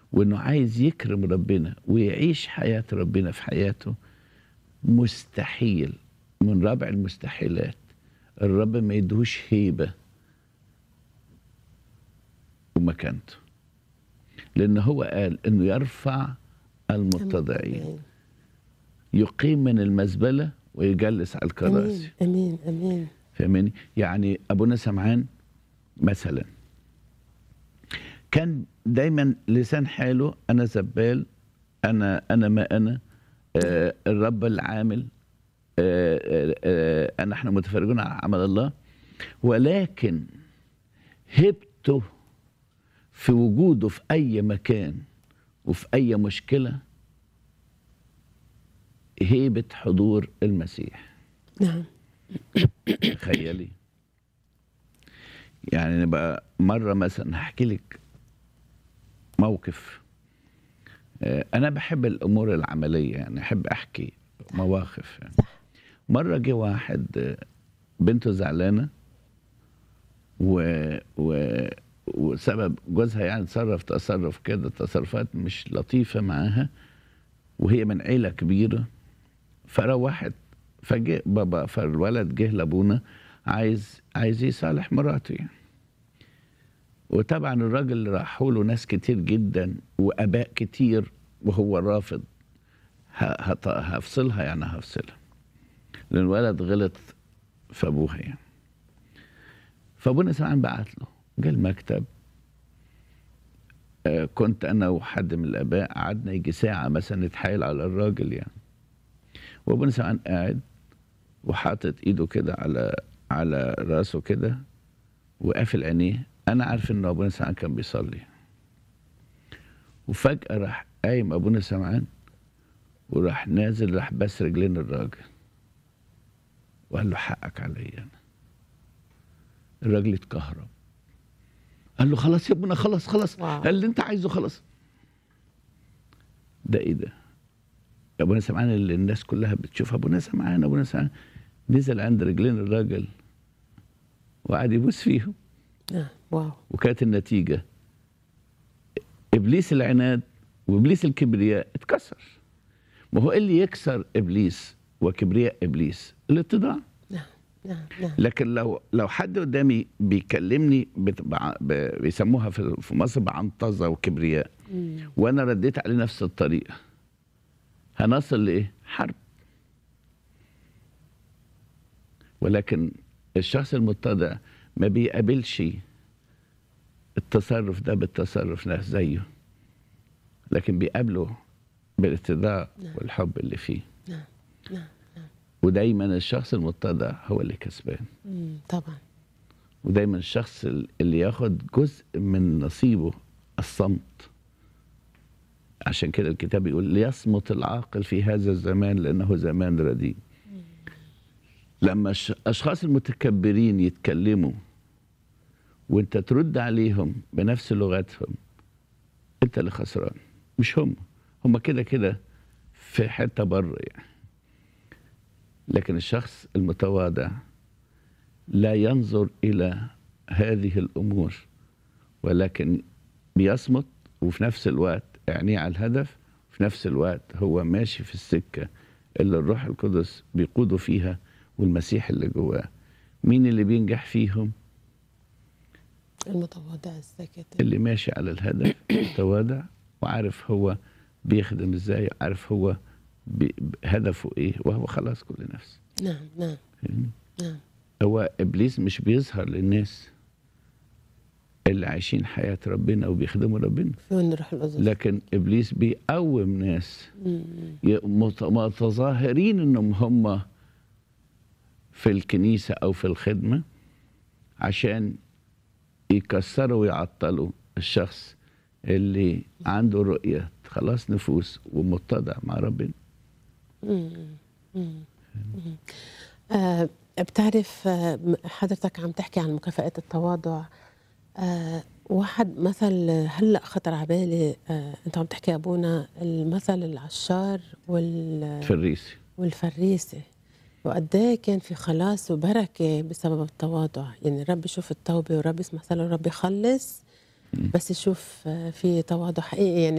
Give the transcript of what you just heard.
وانه عايز يكرم ربنا ويعيش حياه ربنا في حياته مستحيل من رابع المستحيلات الرب ما يدهوش هيبه ومكانته لان هو قال انه يرفع المتضعين يقيم من المزبله ويجلس على الكراسي امين امين امين فاهماني يعني ابونا سمعان مثلا كان دايما لسان حاله انا زبال انا انا ما انا آه الرب العامل آه آه آه آه نحن متفرجون على عمل الله ولكن هبته في وجوده في اي مكان وفي اي مشكله هيبه حضور المسيح نعم تخيلي يعني نبقى مرة مثلا هحكي لك موقف آه، أنا بحب الأمور العملية يعني أحب أحكي مواقف يعني. صح مرة جه واحد آه، بنته زعلانة و... و... وسبب جوزها يعني تصرف تصرف كده تصرفات مش لطيفة معاها وهي من عيلة كبيرة فروحت فجه بابا فالولد جه لابونا عايز عايز يصالح مراته يعني وطبعا الراجل راحوا له ناس كتير جدا واباء كتير وهو رافض ه- هط- هفصلها يعني هفصلها لان الولد غلط في ابوها يعني فابونا سمعان بعت له جه المكتب آه، كنت انا وحد من الاباء قعدنا يجي ساعه مثلا نتحايل على الراجل يعني وابونا سمعان قاعد وحاطط ايده كده على على راسه كده وقافل عينيه انا عارف ان ابونا سمعان كان بيصلي وفجاه راح قايم ابونا سمعان وراح نازل راح بس رجلين الراجل وقال له حقك عليا انا الراجل اتكهرب قال له خلاص يا ابونا خلاص خلاص واو. قال اللي انت عايزه خلاص ده ايه ده ابونا سمعان اللي الناس كلها بتشوف ابونا سمعان ابونا سمعان نزل عند رجلين الراجل وقعد يبوس فيهم نعم واو وكانت النتيجه ابليس العناد وابليس الكبرياء اتكسر ما هو إيه اللي يكسر ابليس وكبرياء ابليس الاتضاع نعم نعم نعم لكن لو لو حد قدامي بيكلمني بتبع- ب- بيسموها في في مصر بعنطزه وكبرياء مم. وانا رديت عليه نفس الطريقه هنصل لايه؟ حرب ولكن الشخص المتضع ما بيقابلش التصرف ده بالتصرف ناس زيه لكن بيقابله بالاتضاع نعم. والحب اللي فيه نعم نعم ودايما الشخص المتضع هو اللي كسبان مم. طبعا ودايما الشخص اللي ياخد جزء من نصيبه الصمت عشان كده الكتاب يقول ليصمت العاقل في هذا الزمان لأنه زمان رديء لما الش- الأشخاص المتكبرين يتكلموا وانت ترد عليهم بنفس لغتهم انت اللي خسران مش هم هم كده كده في حتة بره يعني لكن الشخص المتواضع لا ينظر الى هذه الامور ولكن بيصمت وفي نفس الوقت عينيه على الهدف في نفس الوقت هو ماشي في السكه اللي الروح القدس بيقوده فيها والمسيح اللي جواه مين اللي بينجح فيهم المتواضع الساكت اللي ماشي على الهدف متواضع وعارف هو بيخدم ازاي عارف هو بي هدفه ايه وهو خلاص كل نفس نعم نعم فاهمني؟ نعم هو ابليس مش بيظهر للناس اللي عايشين حياه ربنا وبيخدموا ربنا في وين نروح القدس لكن ابليس بيقوم ناس مم. ي- مت- متظاهرين انهم هم في الكنيسه او في الخدمه عشان يكسروا ويعطلوا الشخص اللي عنده رؤيه خلاص نفوس ومتضع مع ربنا مم. مم. مم. آه بتعرف آه م- حضرتك عم تحكي عن مكافآت التواضع آه واحد مثل هلا خطر على بالي آه انت عم تحكي يا ابونا المثل العشار وال فريسي والفريسه وقد إيه كان في خلاص وبركه بسبب التواضع يعني الرب يشوف التوبه والرب يسمح له الرب يخلص بس يشوف آه، في تواضع حقيقي يعني